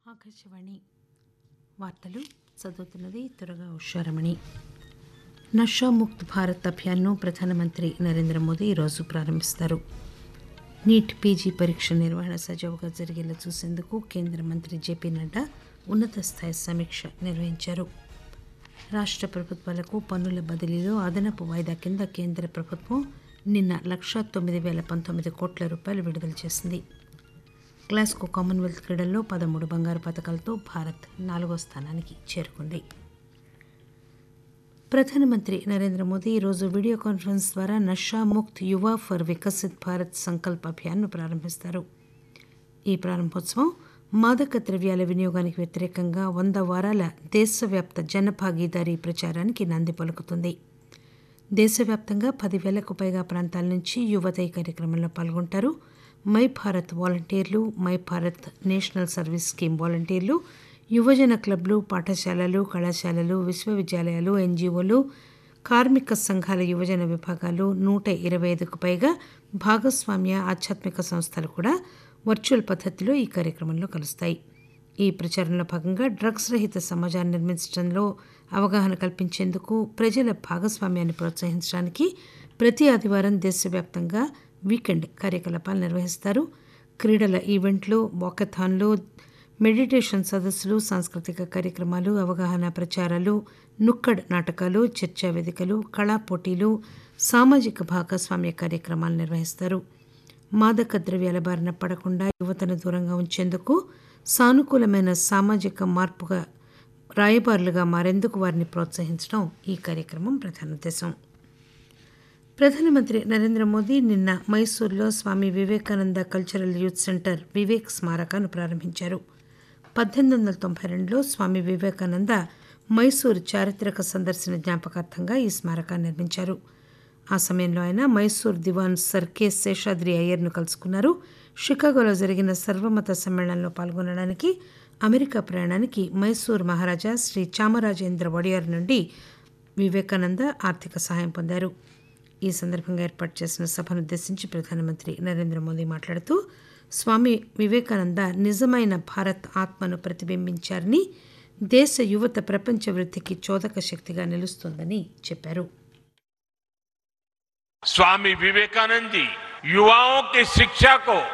ఆకాశవాణి వార్తలు చదువుతున్నది త్వరగా ఉషారమణి నషాముక్త్ భారత్ అభియాన్ను ప్రధానమంత్రి నరేంద్ర మోదీ ఈరోజు ప్రారంభిస్తారు నీట్ పీజీ పరీక్ష నిర్వహణ సజావుగా జరిగేలా చూసేందుకు కేంద్ర మంత్రి జేపీ నడ్డా ఉన్నత స్థాయి సమీక్ష నిర్వహించారు రాష్ట్ర ప్రభుత్వాలకు పన్నుల బదిలీలో అదనపు వాయిదా కింద కేంద్ర ప్రభుత్వం నిన్న లక్షా తొమ్మిది వేల పంతొమ్మిది కోట్ల రూపాయలు విడుదల చేసింది గ్లాస్గో కామన్వెల్త్ క్రీడల్లో పదమూడు బంగారు పథకాలతో భారత్ నాలుగో స్థానానికి చేరుకుంది ప్రధానమంత్రి నరేంద్ర మోదీ ఈరోజు వీడియో కాన్ఫరెన్స్ ద్వారా నషా ముక్త్ యువ ఫర్ వికసిత్ భారత్ సంకల్ప్ అభియాన్ను ప్రారంభిస్తారు ఈ ప్రారంభోత్సవం మాదక ద్రవ్యాల వినియోగానికి వ్యతిరేకంగా వంద వారాల దేశవ్యాప్త జనభాగీదారీ ప్రచారానికి నాంది పలుకుతుంది దేశవ్యాప్తంగా పదివేలకు పైగా ప్రాంతాల నుంచి యువత ఈ కార్యక్రమంలో పాల్గొంటారు మై భారత్ వాలంటీర్లు My Bharat national service scheme వాలంటీర్లు యువజన క్లబ్లు పాఠశాలలు కళాశాలలు విశ్వవిద్యాలయాలు ఎన్జీఓలు కార్మిక సంఘాల యువజన విభాగాలు నూట ఇరవై ఐదుకు పైగా భాగస్వామ్య ఆధ్యాత్మిక సంస్థలు కూడా వర్చువల్ పద్ధతిలో ఈ కార్యక్రమంలో కలుస్తాయి ఈ ప్రచారంలో భాగంగా డ్రగ్స్ రహిత సమాజాన్ని నిర్మించడంలో అవగాహన కల్పించేందుకు ప్రజల భాగస్వామ్యాన్ని ప్రోత్సహించడానికి ప్రతి ఆదివారం దేశవ్యాప్తంగా వీకెండ్ కార్యకలాపాలు నిర్వహిస్తారు క్రీడల ఈవెంట్లు వాకథాన్లు మెడిటేషన్ సదస్సులు సాంస్కృతిక కార్యక్రమాలు అవగాహన ప్రచారాలు నుక్కడ్ నాటకాలు చర్చా వేదికలు కళా పోటీలు సామాజిక భాగస్వామ్య కార్యక్రమాలు నిర్వహిస్తారు మాదక ద్రవ్యాల బారిన పడకుండా యువతను దూరంగా ఉంచేందుకు సానుకూలమైన సామాజిక మార్పుగా రాయబారులుగా మారేందుకు వారిని ప్రోత్సహించడం ఈ కార్యక్రమం ప్రధాన ఉద్దేశం ప్రధానమంత్రి నరేంద్ర మోదీ నిన్న మైసూర్లో Swami Vivekananda cultural youth centre Vivek స్మారకాన్ని ప్రారంభించారు పద్దెనిమిది వందల తొంభై రెండులో స్వామి వివేకానంద మైసూర్ చారిత్రక సందర్శన జ్ఞాపకార్థంగా ఈ స్మారకాన్ని నిర్మించారు ఆ సమయంలో ఆయన మైసూర్ దివాన్ సర్ కె శేషాద్రి అయ్యర్ను కలుసుకున్నారు షికాగోలో జరిగిన సర్వమత సమ్మేళనంలో పాల్గొనడానికి అమెరికా ప్రయాణానికి మైసూర్ మహారాజా శ్రీ చామరాజేంద్ర వడియార్ నుండి వివేకానంద ఆర్థిక సహాయం పొందారు ఈ సందర్భంగా ఏర్పాటు చేసిన సభను ఉద్దేశించి ప్రధానమంత్రి నరేంద్ర మోదీ మాట్లాడుతూ స్వామి వివేకానంద నిజమైన భారత్ ఆత్మను ప్రతిబింబించారని దేశ యువత ప్రపంచ వృద్ధికి చోదక శక్తిగా నిలుస్తోందని చెప్పారు स्वामी विवेकानंद जी युवाओं की शिक्षा को